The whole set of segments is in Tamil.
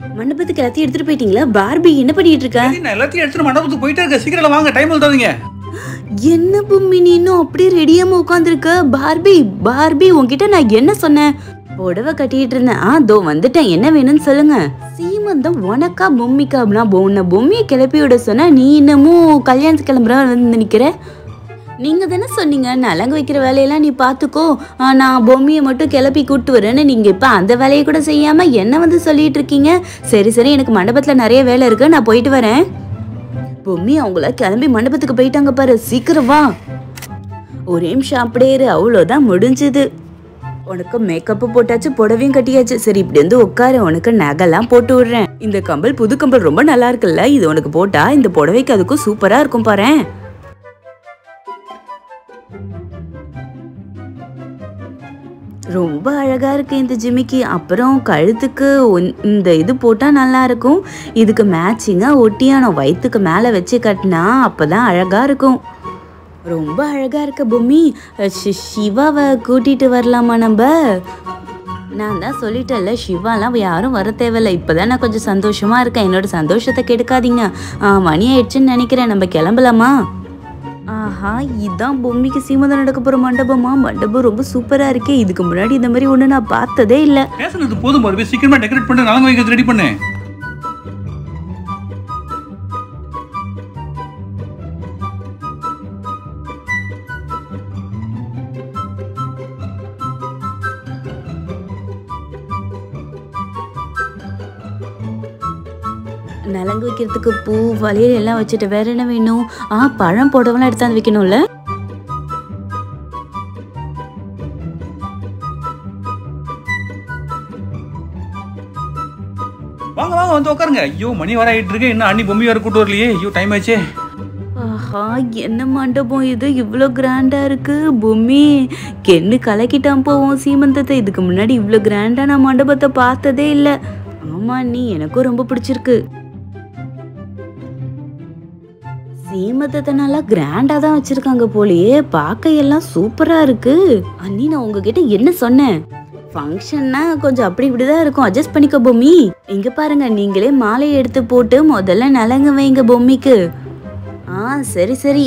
மண்டபத்துக்கு எல்லாத்தையும் எடுத்துட்டு போயிட்டீங்களா பார்பி என்ன பண்ணிட்டு இருக்க சரி, நான் எல்லாத்தையும் எடுத்துட்டு மண்டபத்துக்கு போயிட்டே இருக்கேன் சீக்கிரம் வாங்க டைம் எழுதாதீங்க என்ன பொம்மி நீ இன்னும் அப்படியே ரெடியாம உட்காந்துருக்க பார்பி பார்பி உன்கிட்ட நான் என்ன சொன்னேன் புடவை கட்டிட்டு இருந்தேன் ஆ தோ வந்துட்டேன் என்ன வேணும்னு சொல்லுங்க சீமந்தம் உனக்கா பொம்மிக்கா அப்படின்னா உன்னை பொம்மியை கிளப்பி விட சொன்னா நீ இன்னமும் கல்யாணத்துக்கு கிளம்புற வந்து நிக்கிற நீங்க தானே சொன்னீங்க நலங்கு வைக்கிற வேலையெல்லாம் நீ பாத்துக்கோ ஆ, நான் பொம்மியை மட்டும் கிளப்பி கூட்டு வரேன்னு நீங்க இப்ப அந்த வேலையை கூட செய்யாம என்ன வந்து சொல்லிட்டு இருக்கீங்க சரி சரி எனக்கு மண்டபத்துல நிறைய வேலை இருக்கு நான் போயிட்டு வரேன் பொம்மி அவங்கள கிளம்பி மண்டபத்துக்கு போயிட்டாங்க பாரு சீக்கிரம் வா ஒரே நிமிஷம் அப்படியே இரு அவ்வளோதான் முடிஞ்சது உனக்கு மேக்கப்பு போட்டாச்சு புடவையும் கட்டியாச்சு சரி இப்படி வந்து உட்காரு உனக்கு நகைலாம் போட்டு விடுறேன் இந்த கம்பல் புது கம்பல் ரொம்ப நல்லா இருக்குல்ல இது உனக்கு போட்டா இந்த புடவைக்கு அதுக்கும் சூப்பரா இருக்கும் பாரேன் ரொம்ப அழகா இருக்கு இந்த ஜிமிக்கி அப்புறம் கழுத்துக்கு ஒன்- இந்த இது போட்டா நல்லா இருக்கும் இதுக்கு மேட்சிங்கா ஒட்டியானம் வயிற்றுக்கு மேல வச்சு கட்டினா அப்பதான் அழகா இருக்கும் ரொம்ப அழகா இருக்க பொம்மி ஷி- சிவாவை கூட்டிட்டு வரலாமா நம்ம நான் தான் சொல்லிட்டேன்ல சிவாலாம் யாரும் வர தேவையில்ல இப்போதான் நான் கொஞ்சம் சந்தோஷமா இருக்கேன் என்னோட சந்தோஷத்தை கெடுக்காதீங்க ஆ, மணி ஆயிடுச்சுன்னு நினைக்கிறேன் நம்ம கிளம்பலாமா ஆஹா இதான் பொம்மிக்கு சீமந்தம் நடக்க போற மண்டபமா மண்டபம் ரொம்ப சூப்பரா இருக்கே இதுக்கு முன்னாடி இந்த மாதிரி ஒண்ணு நான் பார்த்ததே இல்ல பேசுனது போதும் பாரு சீக்கிரமா டெக்கரேட் பண்ணி நலங்கு வைக்கிறது ரெடி பண்ணு நலங்கு வைக்கிறதுக்கு பூ வளையல் எல்லாம் வச்சுட்டு வேற என்ன வேணும் ஆ பழம் போடவெல்லாம் எடுத்தாந்து வைக்கணும்ல வாங்க வாங்க வந்து உட்காருங்க ஐயோ மணி வர ஆயிட்டு இருக்கு இன்னும் அண்ணி பொம்மி வேற கூட்டு வரலையே ஐயோ டைம் ஆச்சே ஆஹா என்ன மண்டபம் இது இவ்வளோ கிராண்டா இருக்கு பொம்மி கென்னு கலக்கிட்டான் போவோம் சீமந்தத்தை இதுக்கு முன்னாடி இவ்வளோ கிராண்டா நான் மண்டபத்தை பார்த்ததே இல்லை ஆமா நீ எனக்கும் ரொம்ப பிடிச்சிருக்கு சீமந்தத்தை நல்லா கிராண்டா தான் வச்சிருக்காங்க போலயே பார்க்க எல்லாம் சூப்பரா இருக்கு அண்ணி நான் உங்ககிட்ட என்ன சொன்னேன் ஃபங்க்ஷன்னா கொஞ்சம் அப்படி இப்படிதான் இருக்கும் அட்ஜஸ்ட் பண்ணிக்க பொம்மி இங்க பாருங்க நீங்களே மாலை எடுத்து போட்டு முதல்ல நலங்க வைங்க பொம்மிக்கு ஆ சரி சரி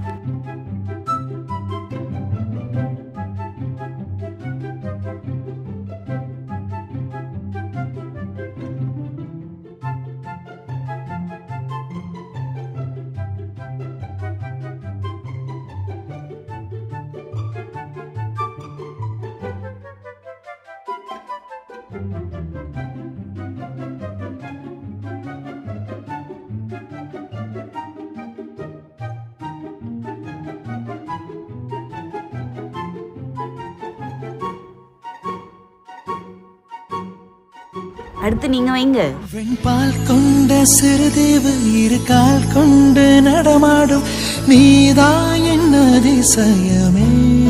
அடுத்து நீங்க வைங்க வெண்பால் கொண்ட சிறுதேவு இரு கால் கொண்டு நடமாடும் நீதான் என் அதிசயமே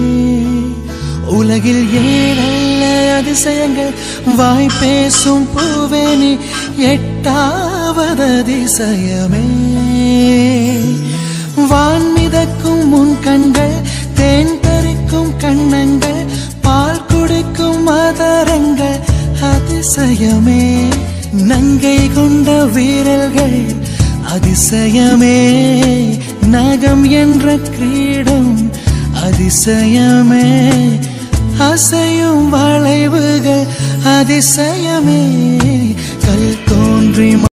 உலகில் ஏழல்ல அதிசயங்கள் வாய் பேசும் பூவே நீ எட்டாவது அதிசயமே வான் மிதக்கும் முன் கண்கள் தேன் பறிக்கும் கண்ணங்கள் பால் குடிக்கும் மதரங்கள் அதிசயமே நங்கை கொண்ட வீரர்கள் அதிசயமே நகம் என்ற கிரீடம் அதிசயமே அசையும் வளைவுகள் அதிசயமே கல் தோன்றி